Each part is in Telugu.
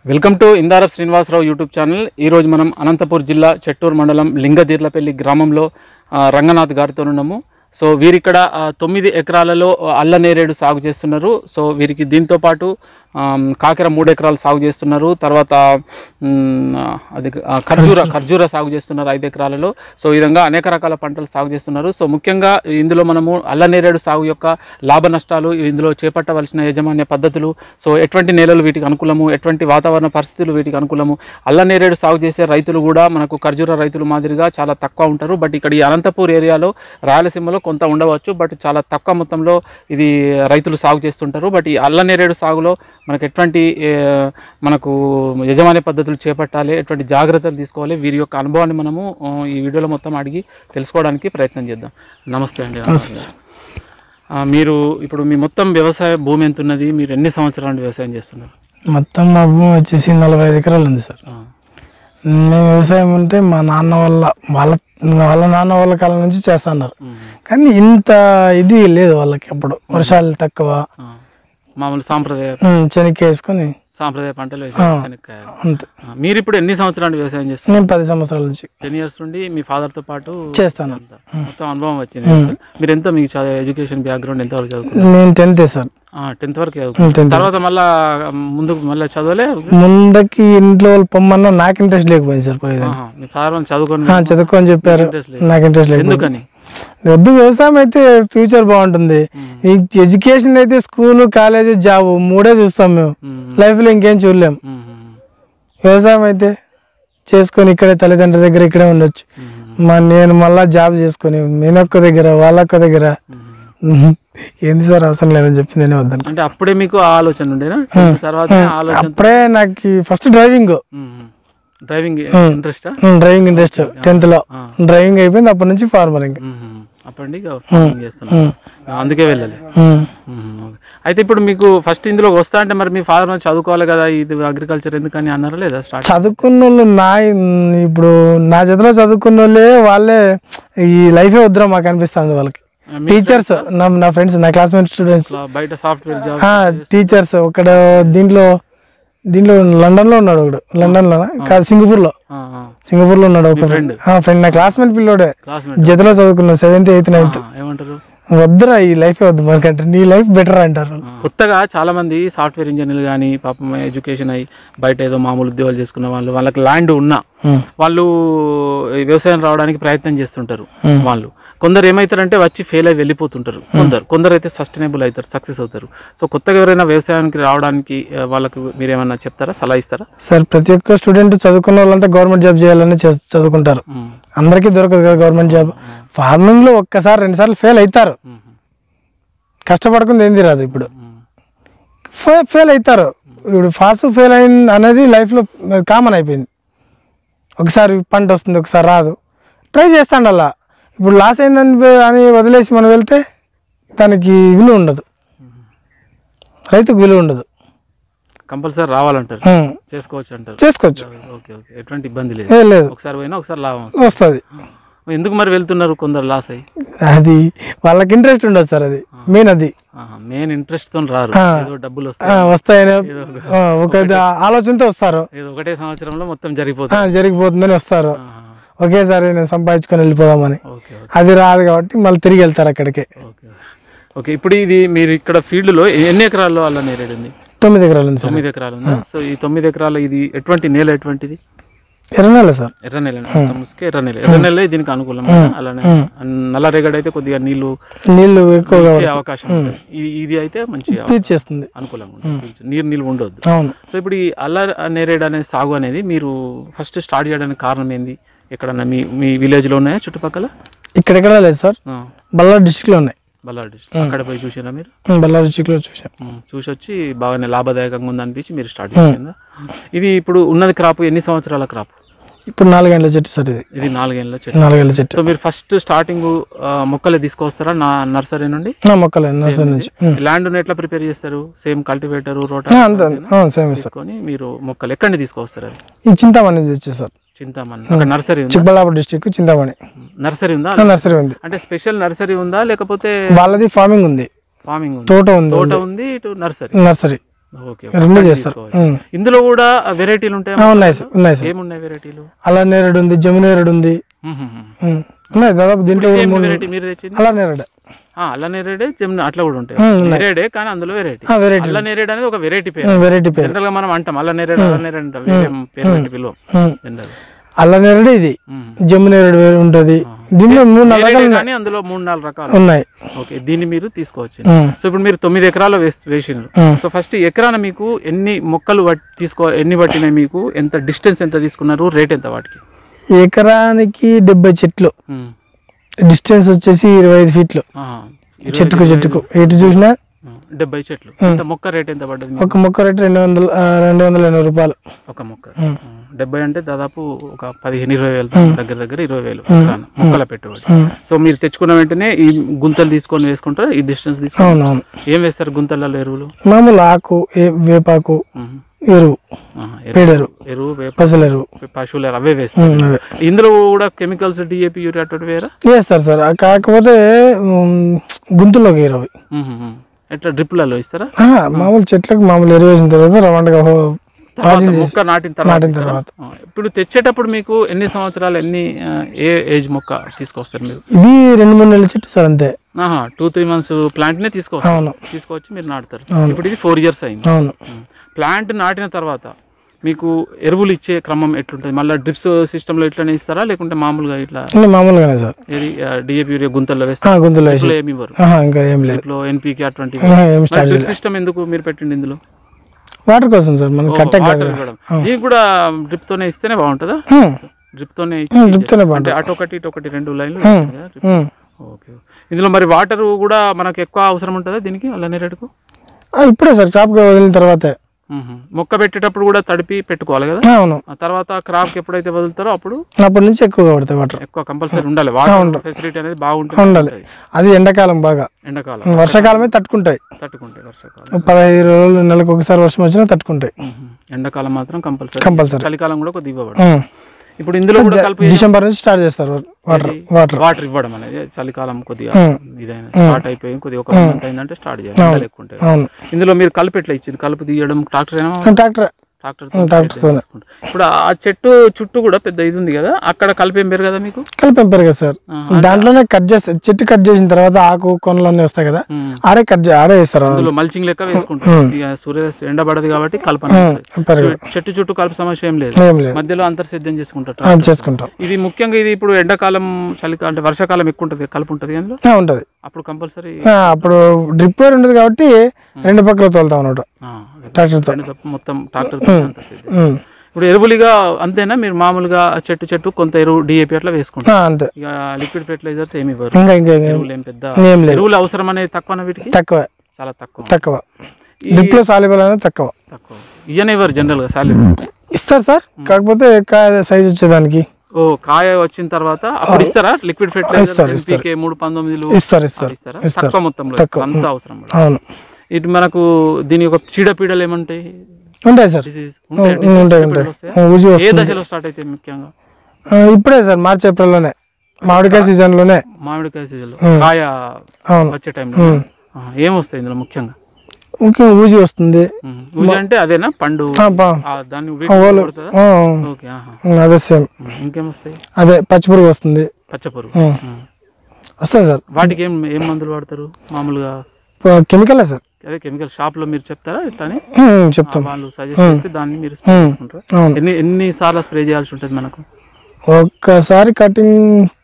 వెల్కమ్ టు ఇందారప్ శ్రీనివాసరావు యూట్యూబ్ ఛానల్ ఈరోజు మనం అనంతపూర్ జిల్లా చెట్టూరు మండలం లింగదీర్లపల్లి గ్రామంలో ఆ, రంగనాథ్ గారితో ఉన్నాము సో వీరిక్కడ ఆ, తొమ్మిది ఎకరాలలో అల్ల నేరేడు సాగు చేస్తున్నారు సో వీరికి దీంతో పాటు ఆమ్, కాకిర మూడు ఎకరాలు సాగు చేస్తున్నారు తర్వాత మ్, అది ఆ, ఖర్జూర ఖర్జూర సాగు చేస్తున్నారు ఐదు ఎకరాలలో సో ఈ విధంగా అనేక రకాల పంటలు సాగు చేస్తున్నారు సో ముఖ్యంగా ఇందులో మనము అల్ల నేరేడు సాగు యొక్క లాభ నష్టాలు ఇందులో చేపట్టవలసిన యాజమాన్య పద్ధతులు సో ఎటువంటి నేలలు వీటికి అనుకూలము ఎటువంటి వాతావరణ పరిస్థితులు వీటికి అనుకూలము అల్ల నేరేడు సాగు చేసే రైతులు కూడా మనకు ఖర్జూర రైతులు మాదిరిగా చాలా తక్కువ ఉంటారు బట్ ఇక్కడ ఈ అనంతపూర్ ఏరియాలో రాయలసీమలో కొంత ఉండవచ్చు బట్ చాలా తక్కువ మొత్తంలో ఇది రైతులు సాగు చేస్తుంటారు బట్ ఈ అల్ల నేరేడు సాగులో మనకు ఎటువంటి ఏ, మనకు యజమాని పద్ధతులు చేపట్టాలి ఎటువంటి జాగ్రత్తలు తీసుకోవాలి వీరి యొక్క అనుభవాన్ని మనము ఆ, ఈ వీడియోలో మొత్తం అడిగి తెలుసుకోవడానికి ప్రయత్నం చేద్దాం నమస్తే అండి ఆ, మీరు ఇప్పుడు మీ మొత్తం వ్యవసాయ భూమి ఎంత ఉన్నది మీరు ఎన్ని సంవత్సరాల నుండి వ్యవసాయం చేస్తున్నారు మొత్తం మా భూమి వచ్చేసి నలభై ఐదు ఎకరాలు ఉంది సార్ ఆ, మేము వ్యవసాయం ఉంటే మా నాన్న వాళ్ళ వాళ్ళ వాళ్ళ నాన్న వాళ్ళ కాలం నుంచి చేస్తున్నారు ఉమ్, కానీ ఇంత ఇది లేదు వాళ్ళకి అప్పుడు వర్షాలు తక్కువ ఆ. మామూలు సాంప్రదాయ ఉమ్, చెనిక్కాయ వేసుకొని సాంప్రదాయ పంటలు వేసారు శనక్కాయలు. అంతే ఆ, మీరు ఇప్పుడు ఎన్ని సంవత్సరాల నుండి వ్యవసాయం చేస్తున్నారు నేను పది సంవత్సరాల నుంచి టెన్ ఇయర్స్ నుండి మీ father తో పాటు చేస్తాను అంతా మొత్తం అనుభవం వచ్చింది సార్. మీరు ఎంత మీకు చదువు ఎడ్యుకేషన్ బ్యాక్గ్రౌండ్ ఎంత వరకు చదువుకున్నారు నేను టెన్తే సార్ టెన్త్ వరకు చదువుకున్నారు టెన్త్ తర్వాత మళ్ళా ముందుకు మళ్ళీ చదవలే ముందకి ఇంట్లో వాళ్ళు పొమ్మన్నా నాకు ఇంట్రెస్ట్ లేకపోయింది సార్ పోయేది ఆహా, మీ ఫాదర్ వాళ్ళు చదువుకొని ఆ, చదువుకొని చెప్పారు ఇంట్రెస్ట్ లేదు నాకు ఇంట్రెస్ట్ లేదు ఎందుకని వద్దు వ్యవసాయం అయితే ఫ్యూచర్ బాగుంటుంది ఈ ఎడ్యుకేషన్ అయితే స్కూల్ కాలేజ్ జాబ్ మూడే చూస్తాం మేము మ్మ్. లైఫ్ లో ఇంకేం చూడలేం మ్మ్, మ్మ్, వ్యవసాయం అయితే చేసుకొని ఇక్కడే తల్లిదండ్రుల దగ్గర ఇక్కడే ఉండొచ్చు మ్మ్, మా నేను మళ్ళా జాబ్ చేసుకొని నేనొక్క దగ్గర వాళ్ళొక్క దగ్గర మ్మ్. ఏంది సార్ అవసరం లేదని చెప్పింది నేను వద్దాను అంటే అప్పుడే మీకు ఆ ఆలోచన ఉండేనా తర్వాత ఆలోచన అప్పుడే నాకు ఫస్ట్ డ్రైవింగ్ డ్రైవింగ్ ఇంట్రెస్టా డ్రైవింగ్ ఇంట్రెస్ట్ టెన్త్ లో డ్రైవింగ్ అయిపోయింది అప్పటి నుంచి ఫార్మరింగ్ అప్పటి farming చేస్తున్నా అందుకే వెళ్ళాలి మ్మ్, ఓకే. అయితే ఇప్పుడు మీకు ఫస్ట్ ఇందులో వస్తా అంటే మరి మీ ఫాదర్ చదువుకోవాలి కదా ఇది అగ్రికల్చర్ ఎందుకని అన్నారా లేదా స్టార్ట్ చదువుకున్న వాళ్ళు నా ఇప్పుడు నా చేతిలో చదువుకున్న వాళ్ళే వాళ్ళే ఈ లైఫే వద్దురా మాకు అనిపిస్తుంది వాళ్ళకి టీచర్స్ నా నా ఫ్రెండ్స్ నా క్లాస్మేట్ స్టూడెంట్స్ బయట సాఫ్ట్వేర్ జాబ్ టీచర్స్ ఒకడు దీంట్లో దీంట్లో లండన్ లో ఉన్నాడు ఒకడు లండన్ లో కాదు సింగపూర్ లో సింగపూర్ లో ఉన్నాడు ఒక ఫ్రెండ్ ఫ్రెండ్ నా క్లాస్మేట్ పిల్లోడే క్లాస్మేట్ జతలో చదువుకున్నాడు సెవెంత్ ఎయిత్ నైన్త్ ఏమంటారు వద్దురా ఈ లైఫ్ వద్దు మనకంటే నీ లైఫ్ బెటర్ అంటారు కొత్తగా చాలా మంది సాఫ్ట్వేర్ ఇంజనీర్లు కానీ పాపం ఎడ్యుకేషన్ అయ్యి బయట ఏదో మామూలు ఉద్యోగాలు చేసుకున్న వాళ్ళు వాళ్ళకి ల్యాండ్ ఉన్నా Hmm. వాళ్ళు ఈ వ్యవసాయం రావడానికి ప్రయత్నం చేస్తుంటారు వాళ్ళు కొందరు ఏమవుతారంటే వచ్చి ఫెయిల్ అయి వెళ్ళిపోతుంటారు కొందరు కొందరు అయితే సస్టైనబుల్ అవుతారు సక్సెస్ అవుతారు సో కొత్తగా ఎవరైనా వ్యవసాయానికి రావడానికి ఆ, వాళ్ళకు మీరు ఏమన్నా చెప్తారా సలహా ఇస్తారా సార్ ప్రతి ఒక్క స్టూడెంట్ చదువుకున్న వాళ్ళంతా గవర్నమెంట్ జాబ్ చేయాలని చే- చదువుకుంటారు మ్మ్. అందరికీ దొరకదు కదా గవర్నమెంట్ జాబ్ ఫార్మింగ్ లో ఒక్కసారి రెండు సార్లు ఫెయిల్ అవుతారు మ్మ్. కష్టపడకుండా ఏంది రాదు ఇప్పుడు మ్మ్. ఫె- ఫెయిల్ అవుతారు ఇప్పుడు ఫాస్ట్ ఫెయిల్ అయింది అనేది లైఫ్ లో కామన్ అయిపోయింది ఒకసారి పంట వస్తుంది ఒకసారి రాదు ట్రై చేస్తాండి అలా ఇప్పుడు లాస్ అయిందని పే- అని వదిలేసి మనం వెళ్తే దానికి విలువ ఉండదు రైతుకు విలువ ఉండదు కంపల్సరీ రావాలంటారు ఉమ్. చేసుకోవచ్చు అంటారు చేసుకోవచ్చు ఓకే ఓకే ఎటువంటి ఇబ్బంది లేదు ఏ లేదు ఒకసారి పోయినా ఒకసారి లాభం వస్తుంది వస్తుంది ఎందుకు మరి వెళ్తున్నారు కొందరు లాస్ అయ్యి అది వాళ్ళకి ఇంట్రెస్ట్ ఉండదు సార్ అది మెయిన్ అది మెయిన్ ఇంట్రెస్ట్ తో రారు ఆ. ఏదో డబ్బులు ఆ, వస్తాయి వస్తాయని ఆ, ఒక ఆలోచనతో వస్తారు ఏదో ఒకటే సంవత్సరంలో మొత్తం ఆ, జరిగిపోతుంది జరిగిపోతుందని వస్తారు ఆహా. ఒకేసారి నేను సంపాదించుకొని వెళ్ళిపోదామని ఓకే ఓకే అది రాదు కాబట్టి మళ్ళీ తిరిగి వెళ్తారు అక్కడికి ఓకే ఓకే ఇప్పుడు ఇది మీరు ఇక్కడ ఫీల్డ్ లో ఎన్ని ఎకరాల్లో అల్ల నేరేడు ఉంది తొమ్మిది ఎకరాలు ఉంది సార్ తొమ్మిది ఎకరాలు ఉందా సో ఈ తొమ్మిది ఎకరాలు ఇది ఎటువంటి నేల ఎటువంటిది ఎర్రనేల సార్ ఎర్ర నేల ముసుకే ఎర్ర నేల ఎర్ర నేల దీనికి అనుకూలం అలానే నల్ల రేగడి అయితే కొద్దిగా నీళ్లు నీళ్లు ఎక్కువగా ఇచ్చే అవకాశం ఉంటుంది ఇది ఇది అయితే మంచి తీర్చేస్తుంది అనుకూలంగా ఉంటుంది నీరు నీళ్ళు ఉండొద్దు అవును సో ఇప్పుడు ఈ అల్ల నేరేడు అనే సాగు అనేది మీరు ఫస్ట్ స్టార్ట్ చేయడానికి కారణం ఏంది ఎక్కడన్నా మీ మీ విలేజ్ లో ఉన్నాయా చుట్టుపక్కల ఇక్కడెక్కడ లేదు సార్ ఆ, బళ్ళారి డిస్టిక్ లో ఉన్నాయి బల్లార్ డిస్ట్రిక్ట్ అక్కడ పోయి చూసారా మీరు ఉమ్, బళ్ళారి డిస్టిక్ లో చూసాం ఉమ్, చూసి వచ్చి బాగానే లాభదాయకంగా ఉంది అనిపించి మీరు స్టార్ట్ చేసిందా ఇది ఇప్పుడు ఉన్నది క్రాప్ ఎన్ని సంవత్సరాల క్రాప్ ఇప్పుడు నాలుగేళ్ల చెట్టు సార్ ఇది ఇది నాలుగేళ్ళ చెట్టు నాలుగేళ్ల చెట్టు సో మీరు ఫస్ట్ స్టార్టింగ్ మొక్కలే తీసుకొస్తారా నా నర్సరీ నుండి నా మొక్కలే నర్సరీ నుంచి ఉమ్. ల్యాండ్ ఎట్లా ప్రిపేర్ చేస్తారు సేమ్ కల్టివేటర్ రోట ఆ, అంతే సేమ్ సార్ తీసుకొని మీరు మొక్కలు ఎక్కడి నుంచి తీసుకొస్తారు అది ఈ చింతామణి నుంచి వచ్చేది సార్ చింతామణి అక్కడ నర్సరీ ఉందా చిక్కబళ్ళాపురం డిస్టిక్ చింతామణి నర్సరీ ఉందా ఆ, నర్సరీ ఉంది అంటే స్పెషల్ నర్సరీ ఉందా లేకపోతే వాళ్ళది ఫార్మింగ్ ఉంది ఫార్మింగ్ ఉంది తోట ఉంది తోట ఉంది ఇటు నర్సరీ నర్సరీ ఓకే రెండు చేస్తారు తీసుకోవచ్చు. ఉమ్. ఇందులో కూడా వెరైటీలు ఉంటాయి ఆ, ఉన్నాయి సార్ ఉన్నాయి సార్ ఏమున్నాయి వెరైటీలు అలా నేరేడు ఉంది జము నేరేడు ఉంది ఉమ్. ఉన్నాయి దాదాపు దీంట్లో ఏం వెరైటీ మీరు తెచ్చింది అలా నేరేడు ఆ, అల్ల నేరేడే జమున అట్లా కూడా ఉంటాయి ఉమ్, ఉన్నాయి. నేరేడే కానీ అందులో వెరైటీ వెరైటీ అల్ల నేరేడు అనేది ఒక వెరైటీ పేరు వెరైటీ పేరు జనరల్ గా మనం అంటాం అల్ల నేరేడు అల్ల నేరేడు అంటాం వేరే పేరు పెట్టి పిలువం ఉమ్. జనరల్ అల్ల నేరేడు ఇది జము నేరేడు వేరు ఉంటుంది దీంట్లో మూడు నాలుగు నేరేడే రకాలు కానీ అందులో మూడు నాలుగు రకాలు ఉన్నాయి ఓకే దీన్ని మీరు తీసుకోవచ్చు ఉమ్. సో ఇప్పుడు మీరు తొమ్మిది ఎకరాలు వేసి వేసినారు ఉమ్. సో ఫస్ట్ ఎకరాన మీకు ఎన్ని మొక్కలు పట్- తీసుకో ఎన్ని పట్టినాయి మీకు ఎంత డిస్టెన్స్ ఎంత తీసుకున్నారు రేట్ ఎంత వాటికి ఎకరానికి డెబ్బై చెట్లు ఉమ్. డిస్టెన్స్ వచ్చేసి ఇరవై ఐదు ఫీట్లు ఆహా. ఇరవై చెట్టుకు చెట్టుకు ఎటు చూసినా ఆ, డెబ్బై చెట్లు ఎంత మొక్క రేట్ ఎంత పడ్డది మీకు? ఒక మొక్క రేటు రెండు వందల ఆ, రెండు వందల ఎనభై రూపాయలు ఒక మొక్క ఆ, డెబ్బై అంటే దాదాపు ఒక పదిహేను ఇరవై వేలు దగ్గర దగ్గర ఇరవై వేలు ఎకరాన మొక్కల పెట్టుబడి ఉమ్. సో మీరు తెచ్చుకున్న వెంటనే ఈ గుంతలు తీసుకొని వేసుకుంటారు ఈ డిస్టెన్స్ తీసుకొని అవునవును ఏం వేస్తారు గుంతలలో ఎరువులు మామూలు ఆకు ఏ- వేపాకు ఉమ్. ఎరువు ఆహా, ఎరువు పేడెరువు ఎరువు వేప పసల ఎరువు పశువుల ఎరువు అవే వేస్తారు ఉమ్, అవే ఇందులో కూడా కెమికల్స్ డిఏపి యూరియా అటువంటి వేరా వేస్తారు సార్ ఆ కాకపోతే ఉమ్, గుంతులోకి ఇరవై ఎట్లా డ్రిప్లలో ఇస్తారా ఆహా, మామూలు చెట్లకు మామూలు ఎరువు వేసిన తర్వాత రవండగా తర్వాత మొక్క నాటిన తర్వాత నాటిన ఇస్తారా? తర్వాత. ఆ, ఇప్పుడు తెచ్చేటప్పుడు మీకు ఎన్ని సంవత్సరాలు ఎన్ని ఆ, ఏ ఏజ్ మొక్క తీసుకొస్తారు మీరు ఇది రెండు మూడు నెలల చెట్టు సార్ అంతే ఆహా టూ త్రీ మంత్స్ ప్లాంట్ నే తీసుకోవచ్చు అవును తీసుకొచ్చి మీరు నాటుతారు ఇప్పుడు ఇది ఫోర్ ఇయర్స్ అయింది అవును ప్లాంట్ నాటిన తర్వాత మీకు ఎరువులు ఇచ్చే క్రమం ఎట్లుంటుంది మళ్ళీ డ్రిప్స్ సిస్టంలో ఇట్లనే ఇస్తారా లేకుంటే మామూలుగా ఇట్లా అన్నీ మామూలుగానే సార్ ఏది డిఏపి యూరియా గుంతల్లో ఆ, వేస్తారు గుంతులో వేసి డ్రిప్లో ఏమి ఇవ్వరు ఆహా, ఇంకా ఏం లేదు డ్రిప్లో ఎన్పీకి అటువంటి ఆహా, ఏం స్టార్ట్ డ్రిప్ సిస్టమ్ ఎందుకు మీరు పెట్టిండి ఇందులో వాటర్ కోసం సార్ మనం కట్టే వాటర్ ఇవ్వడం దీనికి కూడా డ్రిప్ తోనే ఇస్తేనే బాగుంటుందా డ్రిప్ తోనే ఇచ్చి డ్రిప్తోనే అంటే అటు ఒకటి ఇటు ఒకటి రెండు లైన్లు ఓకే ఉమ్. ఇందులో మరి వాటర్ కూడా మనకు ఎక్కువ అవసరం ఉంటుందా దీనికి అల్ల నేరేడుకు ఆ, ఇప్పుడే సార్ క్రాప్ వదిలిన తర్వాతే మ్మ్. మొక్క పెట్టేటప్పుడు కూడా తడిపి పెట్టుకోవాలి కదా ఆ, అవును ఆ తర్వాత క్రాప్ ఎప్పుడైతే వదులుతారో అప్పుడు అప్పటి నుంచి ఎక్కువగా పడతాయి వాటర్ ఎక్కువ కంపల్సరీ ఉండాలి వాటర్ ఫెసిలిటీ అనేది బాగుంటుంది ఉండాలి అది ఎండాకాలం బాగా ఎండాకాలం వర్షాకాలమే తట్టుకుంటాయి తట్టుకుంటే వర్షాకాలం పదహైదు రోజులు నెలకు ఒకసారి వర్షం వచ్చినా తట్టుకుంటాయి మ్మ్. ఎండాకాలం మాత్రం కంపల్సరీ కంపల్సరీ చలికాలం కూడా కొద్దిగా ఇవ్వబడి ఉమ్. ఇప్పుడు ఇందులో కూడా కలిపి డిసెంబర్ నుంచి స్టార్ట్ చేస్తారు వాటర్ వాటర్ వాటర్ ఇవ్వడం అనేది చలికాలం కొద్దిగా ఇదైనా స్టార్ట్ అయిపోయి కొద్దిగా ఒక మంత్ అయిందంటే స్టార్ట్ చేయాలి ఎండలు ఎక్కువ ఉంటాయి అవును ఇందులో మీరు కలుపు ఎట్లా ఇచ్చింది కలుపు తీయడం ట్రాక్టర్ అయినా ట్రాక్టర్ ట్రాక్టర్ ట్రాక్టర్తోనే ఇప్పుడు ఆ చెట్టు చుట్టూ కూడా పెద్ద ఇది ఉంది కదా అక్కడ కలిపి ఏం పేరు కదా మీకు కలిపి పెంపారు కదా సార్ దాంట్లోనే కట్ చేస్తారు చెట్టు కట్ చేసిన తర్వాత ఆకు కొనలు అన్నీ వస్తాయి కదా మ్మ్. ఆడే కట్ చే ఆడే వేస్తారు అందులో మల్చింగ్ లెక్క వేసుకుంటారు ఇక సూర్య ఎండబడదు కాబట్టి కలుపు అనేది ఉంటుంది. పెంపారు చెట్టు- చెట్టు చుట్టూ కలుపు సమస్య ఏం లేదు ఏం లేదు మధ్యలో అంతర్సిద్ధం చేసుకుంటారు ఆ, చేసుకుంటాం ఇది ముఖ్యంగా ఇది ఇప్పుడు ఎండాకాలం చలికాలం అంటే వర్షాకాలం ఎక్కువ ఉంటుంది కలుపు ఉంటుంది అందులో ఆ, ఉంటది అప్పుడు కంపల్సరీ ఆ, అప్పుడు డ్రిప్ వేరు ఉండదు కాబట్టి రెండు పక్కల తోలుతాం అన్నమాట ట్రాక్టర్తో మొత్తం ట్రాక్టర్ ఉమ్. ఇప్పుడు ఎరువులుగా అంతేనా మీరు మామూలుగా చెట్టు చెట్టు కొంత ఎరువు డిఏపి అట్లా వేసుకుంటారు ఆ, అంతే ఇక లిక్విడ్ ఫెర్టిలైజర్స్ ఏమి ఇవ్వరు ఇంకా ఇంకా ఇంకా ఎరువులు ఏం పెద్ద ఏం లేదు ఎరువులు అవసరం అనేది తక్కువ వీటికి తక్కువ చాలా తక్కువ తక్కువ డ్రిప్ లో సాలిబల్ అనేది తక్కువ తక్కువ ఇయ్యనే ఇవ్వరు జనరల్ గా సాలరీ ఇస్తారు సార్ కాకపోతే కాయ సైజ్ వచ్చేదానికి ఓ కాయ వచ్చిన తర్వాత అప్పుడు ఇస్తారా లిక్విడ్ ఫెర్టిలైజర్ ఎన్పీకే మూడు పంతొమ్మిదిలు ఇస్తారు ఇస్తారు ఇస్తారా ఇస్తారు. తక్కువ మొత్తంలో ఇస్తారు. అంత అవసరం పడదు. అవును ఇటు మనకు దీని యొక్క చీడపీడలు ఏమంటాయి ఉంటాయి సార్ Disease ఉంటాయా? ఉం- Disease ఉంటాయి చీడపీడలు ఉంటాయి వస్తాయా? ఊజి ఏ వస్తుంది దశలో స్టార్ట్ అయితే ముఖ్యంగా ఆ, ఇప్పుడే సార్ మార్చ్ ఏప్రిల్ లోనే మామిడికాయ సీజన్ లోనే మామిడికాయ సీజన్లో కాయ అవును వచ్చే టైంలో ఏం వస్తాయి ఇందులో ముఖ్యంగా ముఖ్యంగా ఊజి వస్తుంది ఉం. ఊజ అంటే అదేనా పండు ఆ, పా- ఆ, దాన్ని వీటికి ఓలు కొడుతుందా? ఆ, ఓకే ఆహా. ఉం, అదే సేమ్ ఉం. ఇంకేం వస్తాయి అదే పచ్చిపురుగు వస్తుంది పచ్చపురుగు ఉం. ఉం. వస్తుంది సార్ వాటికి ఏం ఏం మందులు వాడతారు మామూలుగా కెమికలే సార్ అదే కెమికల్ షాప్ లో మీరు చెప్తారా ఇట్లానే ఉం, చెప్తాం వాళ్ళు సజెస్ట్ చేస్తే దాన్ని మీరు స్ప్రే చేసుకుంటారా అవును ఎన్ని ఎన్ని సార్లు స్ప్రే చేయాల్సి ఉంటుంది మనకు ఒక్కసారి కటింగ్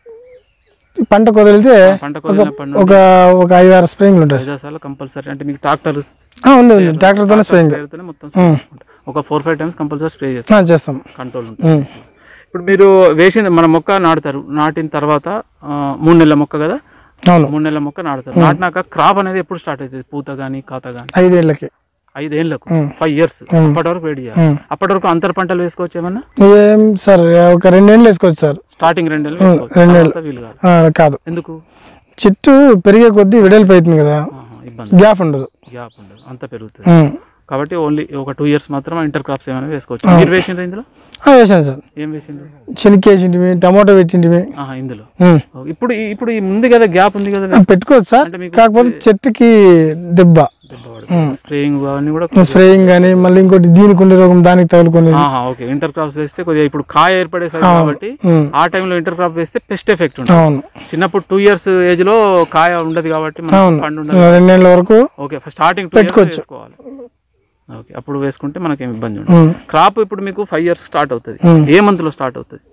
పంట కుదిరితే పంట కొలినప్పటి ఒక ఒక ఐదు ఆరు స్ప్రేయింగ్లు ఉంటాయి ఐదు సార్లు కంపల్సరీ అంటే మీకు ట్రాక్టర్ ఆ, ఉంది ఉంది ట్రాక్టర్తోనే స్ప్రేయింగ్ స్ప్రేతోనే మొత్తం స్ప్రే చేసుకుంటారు ఒక four five times compulsory spray చేస్తారు ఆ, చేస్తాం కంట్రోల్ ఉంటుంది ఉం. ఇప్పుడు మీరు వేసింది మన మొక్క నాటుతారు నాటిన తర్వాత ఆ, మూడు నెలల మొక్క కదా అవును మూడు నెలల మొక్క నాటుతారు నాటినాక క్రాప్ అనేది ఎప్పుడు స్టార్ట్ అవుతుంది పూత కానీ కాత కానీ ఐదేళ్ళకి ఐదేళ్లకు ఫైవ్ ఇయర్స్ అప్పటి వరకు వెయిట్ చేయాలి ఉం. అప్పటి వరకు అంతర పంటలు వేసుకోవచ్చు ఏమన్నా ఏం సార్ ఒక రెండేళ్ళు వేసుకోవచ్చు సార్ స్టార్టింగ్ రెండేళ్ళు వేసుకోవచ్చు రెండేళ్ళు. తర్వాత వీలు కాదు ఆ, కాదు ఎందుకు చెట్టు పెరిగే కొద్దీ వెడల్పు అవుతుంది కదా ఆహా, ఇబ్బంది గ్యాప్ ఉండదు గ్యాప్ ఉండదు అంత పెరుగుతుంది ఉం. కాబట్టి ఓన్లీ ఒక టూ ఇయర్స్ మాత్రం ఇంటర్ క్రాప్స్ ఏమైనా వేసుకోవచ్చు మీరు వేసిండ్రు ఇందులో ఆ, వేసాను సార్ ఏం వేసిండ్రు శనక్కి వేసింటివి టమాటో పెట్టింటివి ఆహా, ఇందులో ఉమ్. ఓ, ఇప్పుడు ఈ- ఇప్పుడు ఈ ఉంది కదా గ్యాప్ ఉంది కదా ఆ, పెట్టుకోవచ్చు సార్ అంటే మీకు కాకపోతే చెట్టుకి దెబ్బ స్ప్రేయింగ్ అవన్నీ కూడా స్ప్రేయింగ్ కానీ మళ్ళీ ఇంకోటి దీనికి ఉండే రోగం దానికి తగులుకునేది ఆహా, ఓకే ఇంటర్ క్రాప్స్ వేస్తే కొద్దిగా ఇప్పుడు కాయ ఏర్పడే సైజ్ కాబట్టి ఉమ్. ఆ టైంలో ఇంటర్ క్రాప్ వేస్తే పెస్ట్ ఎఫెక్ట్ ఉంటుంది అవును చిన్నప్పుడు టూ ఇయర్స్ ఏజ్ లో కాయ ఉండదు కాబట్టి మనకు అవును పండు ఉండదు రెండేళ్ళ వరకు ఓకే స్టార్టింగ్ టూ ఇయర్స్ వేసుకోవాలి ఓకే అప్పుడు వేసుకుంటే మనకేం ఇబ్బంది ఉండదు ఉమ్. క్రాప్ ఇప్పుడు మీకు ఫైవ్ ఇయర్స్ స్టార్ట్ అవుతుంది ఉమ్. ఏ మంత్ లో స్టార్ట్ అవుతుంది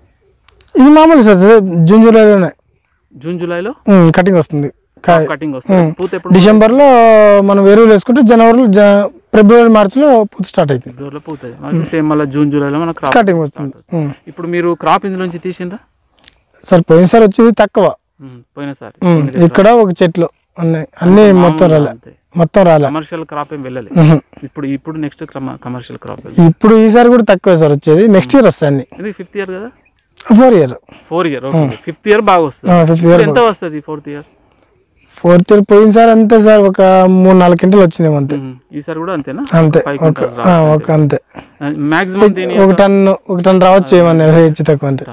ఇది మామూలు సార్ జూన్ జూలైలోనే జూన్ జూలైలో ఉమ్, కటింగ్ వస్తుంది కాయ కటింగ్ వస్తుంది పూత ఎప్పుడు డిసెంబర్లో మనం ఎరువులు వేసుకుంటే జనవరిలో జ ఫిబ్రవరి మార్చిలో పూత స్టార్ట్ అవుతుంది ఫిబ్రవరిలో పూతుంది మనకి సేమ్ మళ్ళీ జూన్ జూలైలో మన క్రాప్ కటింగ్ వస్తుంది ఉమ్. ఇప్పుడు మీరు క్రాప్ ఇందులోంచి తీసిండ్రా సార్ పోయినసారి వచ్చింది తక్కువ ఉమ్, పోయినసారి ఉమ్, ఇక్కడ ఒక చెట్లు అన్నీ అన్నీ మొత్తం రాలే అంతే మొత్తం రాలే కమర్షియల్ క్రాప్ ఏం వెళ్ళలే ఉహు. ఇప్పుడు ఇప్పుడు నెక్స్ట్ కమర్షియల్ క్రాప్ ఇప్పుడు ఈసారి కూడా తక్కువే సార్ వచ్చేది నెక్స్ట్ ఇయర్ వస్తాయి అన్ని ఇది ఫిఫ్త్ ఇయర్ కదా four year four year okay fifth year బాగా వస్తుంది ఫిఫ్త్ ఇయర్ ఇప్పుడు ఎంత వస్తుంది ఫోర్త్ ఇయర్ ఫోర్త్ ఇయర్ పోయినసారి అంతే సార్ ఒక మూడు నాలుగు క్వింటలు వచ్చింది అంతే ఈసారి కూడా అంతేనా అంతే ఫైవ్ ఒక క్వింటల్స్ ఆ, ఒక అంతే మాక్సిమం దీని ఒక టన్ ఒక టన్ రావచ్చు ఏమన్నా హెచ్చు తక్కువ అంటే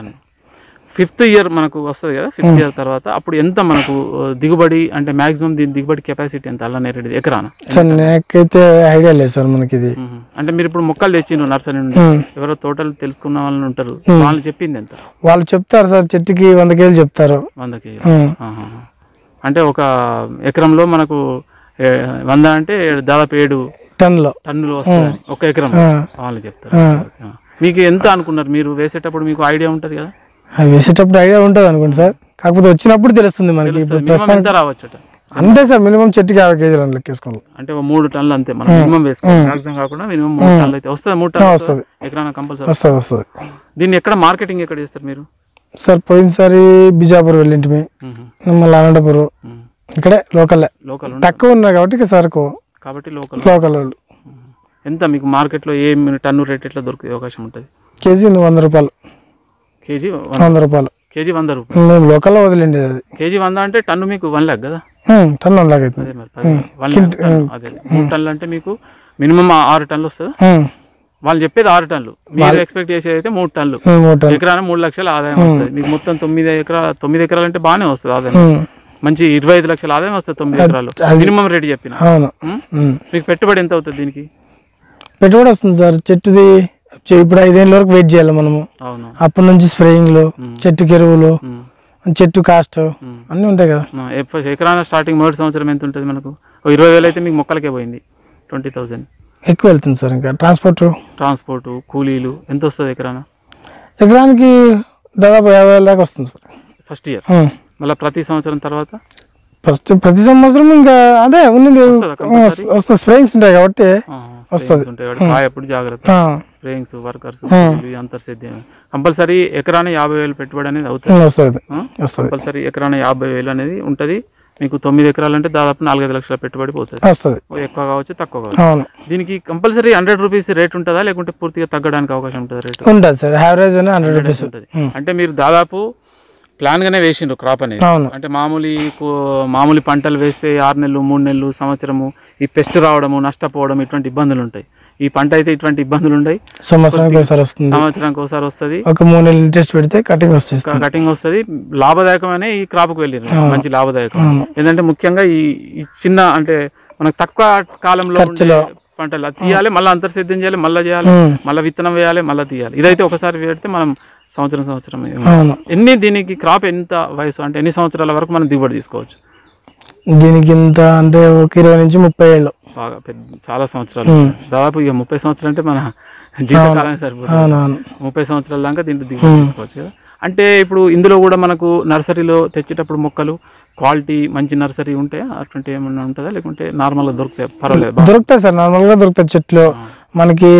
ఫిఫ్త్ ఇయర్ మనకు వస్తుంది కదా ఫిఫ్త్ ఇయర్ తర్వాత అప్పుడు ఎంత మనకు ఆ, దిగుబడి అంటే మాక్సిమం దీని దిగుబడి కెపాసిటీ ఎంత అల్ల నేరేడు ఎకరాన సార్ నాకైతే ఐడియా లేదు సార్ మనకి ఇది మ్మ్. అంటే మీరు ఇప్పుడు మొక్కలు తెచ్చిండ్రు నర్సరీ నుండి ఉమ్. ఎవరో తోటలు తెలుసుకున్న వాళ్ళు ఉంటారు వాళ్ళు చెప్పింది ఎంత వాళ్ళు చెప్తారు సార్ చెట్టుకి వంద కేజీలు చెప్తారు వంద కేజీ ఉమ్. ఆహాహా. అంటే ఒక ఎకరంలో మనకు ఏ, వంద అంటే ఏడు- దాదాపు ఏడు టన్లో టన్నులు వస్తాయి ఒక ఎకరం ఆ. వాళ్ళు చెప్తారు ఆ. ఆ. మీకు ఎంత అనుకున్నారు మీరు వేసేటప్పుడు మీకు ఐడియా ఉంటుంది కదా అవి వేసేటప్పుడు ఐడియా ఉంటుంది అనుకోండి సార్ కాకపోతే వచ్చినప్పుడు తెలుస్తుంది మనకి ఇప్పుడు మినిమం ప్రస్తుతం ఎంత రావచ్చట అంతే సార్ మినిమం చెట్టుకి యాభై కేజీలు అని లెక్కేసుకోవాలి అంటే ఒక మూడు టన్నులు అంతే మనం మినిమం వేసుకోవాలి మ్యాక్సిమం కాకుండా మినిమం మూడు టన్నులు అయితే వస్తుంది మూడు టన్నులు వస్తుంది. ఎకరాన కంపల్సరీ వస్తుంది వస్తుంది దీన్ని ఎక్కడ మార్కెటింగ్ ఎక్కడ చేస్తారు మీరు సార్ పోయినసారి బిజాపూర్ వెళ్ళింటిమి మళ్ళీ అనంతపురం ఇక్కడే లోకల్లే లోకల్ తక్కువ ఉన్నాయి కాబట్టి ఇక సరుకు కాబట్టి లోకల్ లోకల్ వాళ్ళు ఎంత మీకు మార్కెట్లో ఏ టన్ను రేట్ ఎట్లా దొరికే అవకాశం ఉంటుంది కేజీ నువ్వు వంద రూపాయలు కేజీ వంద రూపాయలు కేజీ వంద రూపాయలు మేము లోకల్లో వదిలేండి అది కేజీ వంద అంటే టన్ను మీకు వన్ లాక్ కదా ఉమ్, టన్ వన్ లాక్ అవుతుంది అదే మరి పది- వన్ లాక్ టన్ను అదే మూడు టన్నులు అంటే మీకు మినిమం ఆరు టన్నులు వస్తుందా ఉమ్, వాళ్ళు చెప్పేది ఆరు టన్నులు మీరు ఎక్స్పెక్ట్ చేసేది అయితే మూడు టన్నులు ఉమ్, మూడు టన్ ఎకరాన మూడు లక్షల ఆదాయం వస్తుంది మీకు మొత్తం తొమ్మిది ఎకరాల తొమ్మిది ఎకరాలు అంటే బాగానే వస్తుంది ఆదాయం ఉమ్, మంచి ఇరవై ఐదు లక్షల ఆదాయం వస్తుంది తొమ్మిది ఎకరాలు అది- మినిమం రేట్ చెప్పిన అవును ఉమ్? ఉమ్. మీకు పెట్టుబడి ఎంత అవుతుంది దీనికి పెట్టుబడి వస్తుంది సార్ చెట్టుది చె- ఇప్పుడు ఐదేళ్ళ వరకు వెయిట్ చేయాలి మనము అవును అప్పటి నుంచి స్ప్రేయింగ్లు చెట్టుకి ఎరువులు ఉమ్. చెట్టు కాస్ట్ అన్నీ ఉంటాయి కదా ఆ, ఎప్ప- ఎకరాన స్టార్టింగ్ మొదటి సంవత్సరం ఎంత ఉంటుంది మనకు ఓ ఇరవై వేలు అయితే మీకు మొక్కలకే పోయింది ట్వంటీ థౌజండ్ ఎక్కువ వెళ్తుంది సార్ ఇంకా ట్రాన్స్పోర్ట్ ట్రాన్స్పోర్ట్ కూలీలు ఎంత వస్తుంది ఎకరాన ఎకరానికి దాదాపు యాభై వేల దాకా వస్తుంది సార్ ఫస్ట్ ఇయర్ ఉమ్. మళ్ళీ ప్రతి సంవత్సరం తర్వాత ఫస్ట్ ప్రతి సంవత్సరం ఇంకా అదే ఉన్నది వస్తుందా compulsory? వస్తుంది స్ప్రేయింగ్స్ ఉంటాయి కాబట్టి వస్తుంది ఉంటాయి కాబట్టి కాయ ఎప్పుడు జాగ్రత్త ఆ, స్ప్రేయింగ్స్ వర్కర్స్ అంతర్సేద్యం కంపల్సరీ ఎకరాన యాభై వేలు పెట్టుబడి అనేది అవుతుంది ఉమ్, వస్తుంది వస్తుంది కంపల్సరీ ఎకరాన యాభై వేలు అనేది ఉంటుంది మీకు తొమ్మిది ఎకరాలు అంటే దాదాపు నాలుగైదు లక్షల పెట్టుబడి పోతుంది వస్తుంది ఓ ఎక్కువ కావచ్చు తక్కువ కావచ్చు అవును దీనికి కంపల్సరీ హండ్రెడ్ రూపీస్ రేట్ ఉంటుందా లేకుంటే పూర్తిగా తగ్గడానికి అవకాశం ఉంటుంది రేట్ ఉంటుంది సార్ యావరేజ్ అని హండ్రెడ్ రూపీస్ ఉంటుంది అంటే మీరు దాదాపు ప్లాన్ గానే వేసిండ్రు క్రాప్ అనేది అవును అంటే మామూలు కూ- మామూలు పంటలు వేస్తే ఆరు నెలలు మూడు నెలలు సంవత్సరము ఈ పెస్ట్ రావడము నష్టపోవడం ఇటువంటి ఇబ్బందులు ఉంటాయి ఈ పంట అయితే ఇటువంటి ఇబ్బందులు ఉంటాయి సంవత్సరానికి ఒకసారి వస్తుంది సంవత్సరానికి ఒకసారి వస్తుంది ఒక మూడు నెలలు ఇంట్రెస్ట్ పెడితే కటింగ్ వస్తుంది కటింగ్ వస్తుంది లాభదాయకమైన ఈ క్రాప్కి వెళ్ళిండ్రు మంచి లాభదాయకం ఏంటంటే ముఖ్యంగా ఈ ఈ చిన్న అంటే మనకు తక్కువ కాలంలో ఉండే పంటలు అది తీయాలి మళ్ళీ అంతర్సిద్ధం చేయాలి మళ్ళీ చేయాలి ఉమ్, మళ్ళీ విత్తనం వేయాలి మళ్ళీ తీయాలి ఇదైతే ఒకసారి పెడితే మనం సంవత్సరం సంవత్సరం అవును ఎన్ని దీనికి క్రాప్ ఎంత వయసు అంటే ఎన్ని సంవత్సరాల వరకు మనం దిగుబడి తీసుకోవచ్చు దీనికి ఇంత అంటే ఒక ఇరవై నుంచి ముప్పై ఏళ్ళు బాగా పెద్ద చాలా సంవత్సరాలు దాదాపు ఇక ముప్పై సంవత్సరాలు అంటే మన జీవితకాలం సరిపోతుంది అవునవును ముప్పై సంవత్సరాల దాకా దీంట్లో దిగుబడి తీసుకోవచ్చు కదా అంటే ఇప్పుడు ఇందులో కూడా మనకు నర్సరీలో తెచ్చేటప్పుడు మొక్కలు క్వాలిటీ మంచి నర్సరీ ఉంటాయా అటువంటి ఏమన్నా ఉంటుందా లేకుంటే నార్మల్గా దొరుకుతాయి పర్వాలేదు బా- దొరుకుతాయి సార్ నార్మల్గా దొరుకుతాయి చెట్లు మనకి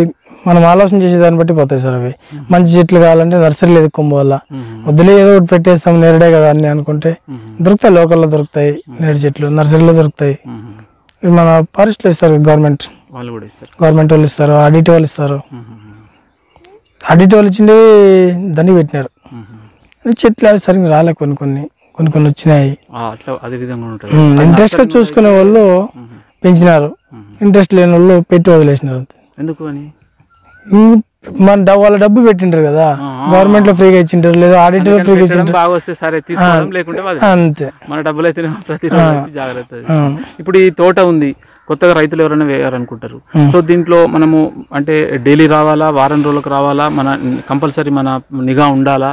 మనం ఆలోచన చేసే దాన్ని బట్టి పోతాయి సార్ అవి మంచి చెట్లు కావాలంటే నర్సరీలో ఎదుక్కోవాలి మ్మ్. వద్దులే ఏదో ఒకటి పెట్టేస్తాం నేరడే కదా అన్ని అనుకుంటే మ్మ్. దొరుకుతాయి లోకల్లో దొరుకుతాయి నేరేడు చెట్లు నర్సరీలో దొరుకుతాయి మ్మ్. ఇవి మన ఫారెస్ట్లో ఇస్తారు గవర్నమెంట్ వాళ్ళు కూడా ఇస్తారు గవర్నమెంట్ వాళ్ళు ఇస్తారు ఆడిట్ వాళ్ళు ఇస్తారు మ్మ్. ఆడిట్ వాళ్ళు ఇచ్చిండే దాన్ని పెట్టినారు మ్మ్. చెట్లు అవి సరిగ్గా రాలే కొన్ని కొన్ని కొన్ని కొన్ని వచ్చినాయి ఆ, అట్లా అదే విధంగా ఉంటుంది ఇంట్రెస్ట్ గా చూసుకునే వాళ్ళు పెంచినారు ఇంట్రెస్ట్ లేని వాళ్ళు పెట్టి వదిలేసినారు అంతే ఎందుకు అని ఇంక మన డబ్బు వాళ్ళ డబ్బు పెట్టింటారు కదా గవర్నమెంట్ లో ఫ్రీగా ఇచ్చింటారు లేదా ఆడిటర్ లో ఫ్రీగా పెట్టడం బాగా వస్తే సరే తీసుకోవడం లేకుంటే వదిలేయడం. అంతే మన డబ్బులు అయితే ప్రతిరోజు వచ్చి జాగ్రత్త ఇప్పుడు ఈ తోట ఉంది కొత్తగా రైతులు ఎవరైనా వేయాలనుకుంటారు సో దీంట్లో మనము అంటే డైలీ రావాలా వారం రోజులకు రావాలా మన కంపల్సరీ మన నిఘా ఉండాలా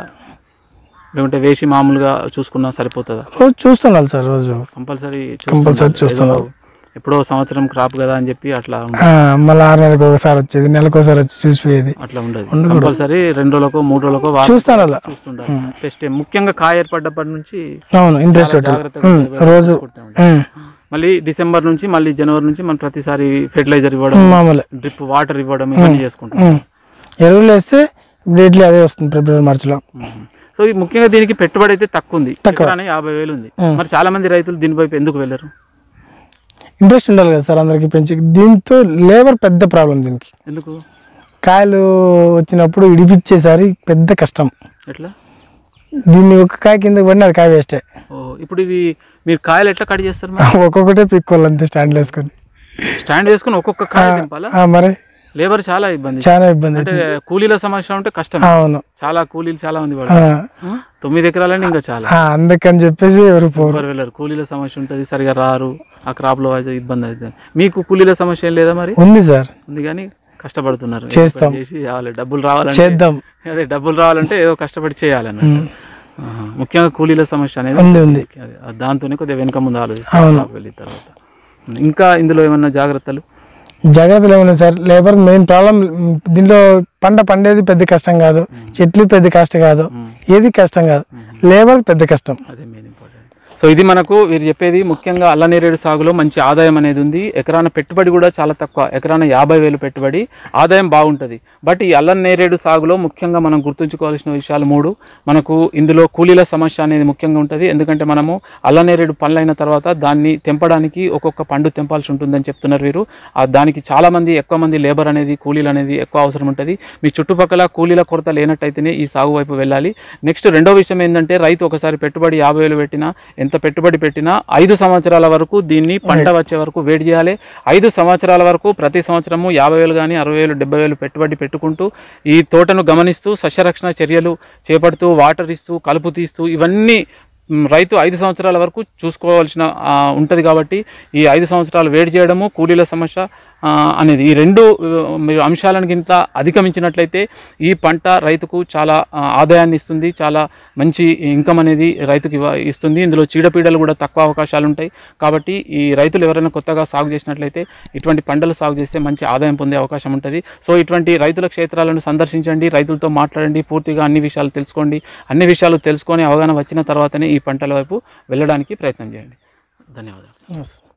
లేకుంటే వేసి మామూలుగా చూసుకున్నా సరిపోతుందా రోజు చూస్తున్నారు సార్ రోజు కంపల్సరీ కంపల్సరీ చూస్తున్నారు ఎప్పుడో సంవత్సరం క్రాప్ కదా అని చెప్పి అట్లా ఉండ- ఆ, మళ్ళీ ఆరు నెలలకు ఒకసారి వచ్చేది నెలకు ఒకసారి వచ్చి చూసిపోయేది అట్లా ఉండదు కంపల్సరీ రెండు రోజులకో మూడు రోజులకో వారం చూస్తాను అలా చూస్తుండాలి పెస్ట్ ముఖ్యంగా కాయ ఏర్పడ్డప్పటి నుంచి అవును ఇంట్రెస్ట్ పెట్టాలి జాగ్రత్తగా ఉమ్, రోజు చూసుకుంటూ ఉండాలి. ఉమ్, మళ్ళీ డిసెంబర్ నుంచి మళ్ళీ జనవరి నుంచి మనం ప్రతిసారి ఫెర్టిలైజర్ ఇవ్వడం మామూలే డ్రిప్ వాటర్ ఇవ్వడం ఇవన్నీ చేసుకుంటాం ఉమ్. ఎరువులు వేస్తే ఇమీడియట్లీ అదే వస్తుంది ఫిబ్రవరి మార్చిలో సో ఈ ముఖ్యంగా దీనికి పెట్టుబడి అయితే తక్కువ ఉంది ఎకరాన యాభై వేలు ఉంది మరి చాలా మంది రైతులు దీని వైపు ఎందుకు వెళ్ళరు ఇంట్రెస్ట్ ఉండాలి కదా సార్ అందరికి పెంచి దీంతో లేబర్ పెద్ద ప్రాబ్లం దీనికి ఎందుకు కాయలు వచ్చినప్పుడు ఇడిపించేసరి పెద్ద కష్టం ఎట్లా దీన్ని ఒక కాయ కింద పడిన అది కాయ వేస్టే ఓ ఇప్పుడు ఇవి మీరు కాయలు ఎట్లా కట్ చేస్తారు మరి ఒక్కొక్కటే పిక్కోవాలి అంతే స్టాండ్లు వేసుకొని స్టాండ్ వేసుకుని ఒక్కొక్క కాయ దింపాలా ఆ, మరి లేబర్ చాలా ఇబ్బంది చాలా ఇబ్బంది అంటే కూలీల సమస్య ఉంటే కష్టం అవును చాలా కూలీలు చాలా మంది ఆ, పడతారు ఆ? తొమ్మిది ఎకరాలని ఇంకా చాలా ఆ, అందుకని చెప్పేసి ఎవరు పోరు ఎవరు వెళ్ళరు కూలీల సమస్య ఉంటుంది సరిగా రారు ఆ crop లో అయితే ఇబ్బంది అవుతుంది మీకు కూలీల సమస్య ఏం లేదా మరి ఉంది సార్ ఉంది కానీ కష్టపడుతున్నారు ఏదో చేస్తాం. పని చేసి రావాలి డబ్బులు రావాలంటే చేద్దాం అదే డబ్బులు రావాలంటే ఏదో కష్టపడి చేయాలన్నట్టు ఆహా. ముఖ్యంగా కూలీల సమస్య అనేది ఉంది ఉంది అదే, దాంతోనే కొద్దిగా వెనక ముందు ఆలోచిస్తాం వెళ్ళిన తర్వాత ఇంకా ఇందులో ఏమన్నా జాగ్రత్తలు జాగ్రత్తలు ఏమన్నా సార్ లేబర్ మెయిన్ ప్రాబ్లం దీనిలో పంట పండేది పెద్ద కష్టం కాదు చెట్లు పెద్ద కష్టం కాదు ఏది కష్టం కాదు లేబర్ పెద్ద కష్టం అదే మెయిన్ ఇంపార్టెంట్ సో ఇది మనకు వీరు చెప్పేది ముఖ్యంగా అల్లనేరేడు సాగులో మంచి ఆదాయం అనేది ఉంది ఎకరాన పెట్టుబడి కూడా చాలా తక్కువ ఎకరాన యాభై వేలు పెట్టుబడి ఆదాయం బాగుంటుంది బట్ ఈ అల్లనేరేడు సాగులో ముఖ్యంగా మనం గుర్తుంచుకోవాల్సిన విషయాలు మూడు మనకు ఇందులో కూలీల సమస్య అనేది ముఖ్యంగా ఉంటుంది ఎందుకంటే మనము అల్లనేరేడు పండ్లు అయిన తర్వాత దాన్ని తెంపడానికి ఒక్కొక్క పండు తెంపాల్సి ఉంటుందని చెప్తున్నారు వీరు ఆ దానికి చాలా మంది ఎక్కువ మంది లేబర్ అనేది కూలీలు అనేది ఎక్కువ అవసరం ఉంటుంది మీ చుట్టుపక్కల కూలీల కొరత లేనట్టయితేనే ఈ సాగు వైపు వెళ్ళాలి నెక్స్ట్ రెండో విషయం ఏంటంటే రైతు ఒకసారి పెట్టుబడి యాభై వేలు పెట్టినా ఎంత పెట్టుబడి పెట్టినా ఐదు సంవత్సరాల వరకు దీన్ని పంట వచ్చే వరకు వెయిట్ చేయాలి ఐదు సంవత్సరాల వరకు ప్రతి సంవత్సరము యాభై వేలు కానీ అరవై వేలు డెబ్బై వేలు పెట్టుబడి పెట్టుకుంటూ ఈ తోటను గమనిస్తూ సస్యరక్షణ చర్యలు చేపడుతూ వాటర్ ఇస్తూ కలుపు తీస్తూ ఇవన్నీ మ్, రైతు ఐదు సంవత్సరాల వరకు చూసుకోవాల్సిన ఉంటుంది కాబట్టి ఈ ఐదు సంవత్సరాలు వేడి చేయడము కూలీల సమస్య ఆ, అనేది ఈ రెండు ఆ, మీరు అంశాలను గింత అధిగమించినట్లయితే ఈ పంట రైతుకు చాలా ఆ, ఆదాయాన్ని ఇస్తుంది చాలా మంచి ఇన్కమ్ అనేది రైతుకి ఇవ్వ- ఇస్తుంది ఇందులో చీడపీడలు కూడా తక్కువ అవకాశాలు ఉంటాయి కాబట్టి ఈ రైతులు ఎవరైనా కొత్తగా సాగు చేసినట్లయితే ఇటువంటి పంటలు సాగు చేస్తే మంచి ఆదాయం పొందే అవకాశం ఉంటుంది సో ఇటువంటి రైతుల క్షేత్రాలను సందర్శించండి రైతులతో మాట్లాడండి పూర్తిగా అన్ని విషయాలు తెలుసుకోండి అన్ని విషయాలు తెలుసుకొని అవగాహన వచ్చిన తర్వాతనే ఈ పంటల వైపు వెళ్ళడానికి ప్రయత్నం చేయండి ధన్యవాదాలు Yes.